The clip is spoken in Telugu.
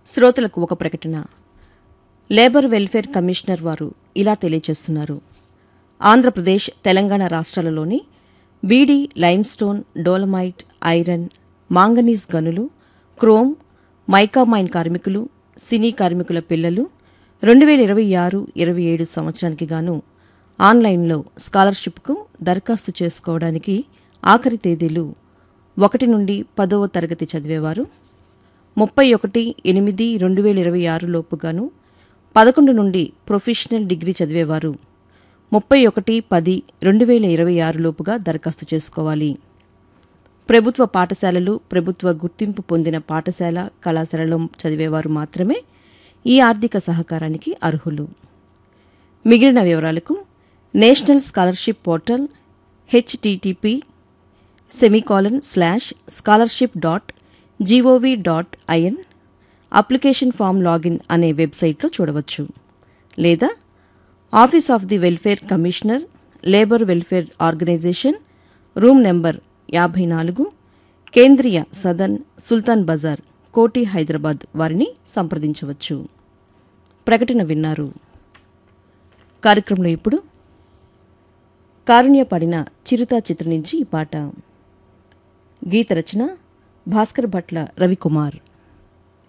శ్రోతలకు ఒక ప్రకటన లేబర్ వెల్ఫేర్ కమిషనర్ వారు ఇలా తెలియజేస్తున్నారు ఆంధ్రప్రదేశ్ తెలంగాణ రాష్ట్రాలలోని beedi limestone dolomite iron manganese గనులు క్రోమ్ మైకామైన్ కార్మికులు సినీ కార్మికుల పిల్లలు రెండు వేల ఇరవై ఆరు ఇరవై ఏడు సంవత్సరానికి గాను ఆన్లైన్లో స్కాలర్షిప్కు దరఖాస్తు చేసుకోవడానికి ఆఖరి తేదీలు ఒకటి నుండి పదవ తరగతి చదివేవారు ముప్పై ఒకటి ఎనిమిది రెండు వేల ఇరవై ఆరు లోపుగాను పదకొండు నుండి ప్రొఫెషనల్ డిగ్రీ చదివేవారు ముప్పై ఒకటి పది రెండు వేల ఇరవై ఆరు లోపుగా దరఖాస్తు చేసుకోవాలి ప్రభుత్వ పాఠశాలలు ప్రభుత్వ గుర్తింపు పొందిన పాఠశాల కళాశాలలో చదివేవారు మాత్రమే ఈ ఆర్థిక సహకారానికి అర్హులు మిగిలిన వివరాలకు national scholarship portal HTTP semicolon slash scholarship dot GOV dot IN application form login అనే వెబ్సైట్లో చూడవచ్చు లేదా office of the welfare commissioner labour welfare organisation room number యాభై నాలుగు కేంద్రీయ సదన్ సుల్తాన్ బజార్ కోటి హైదరాబాద్ వారిని సంప్రదించవచ్చు ప్రకటన విన్నారు కార్యక్రమంలో ఇప్పుడు కారుణ్య పడిన చిరుత చిత్రం నుంచి ఈ పాట గీత రచన భాస్కర్ భట్ల రవికుమార్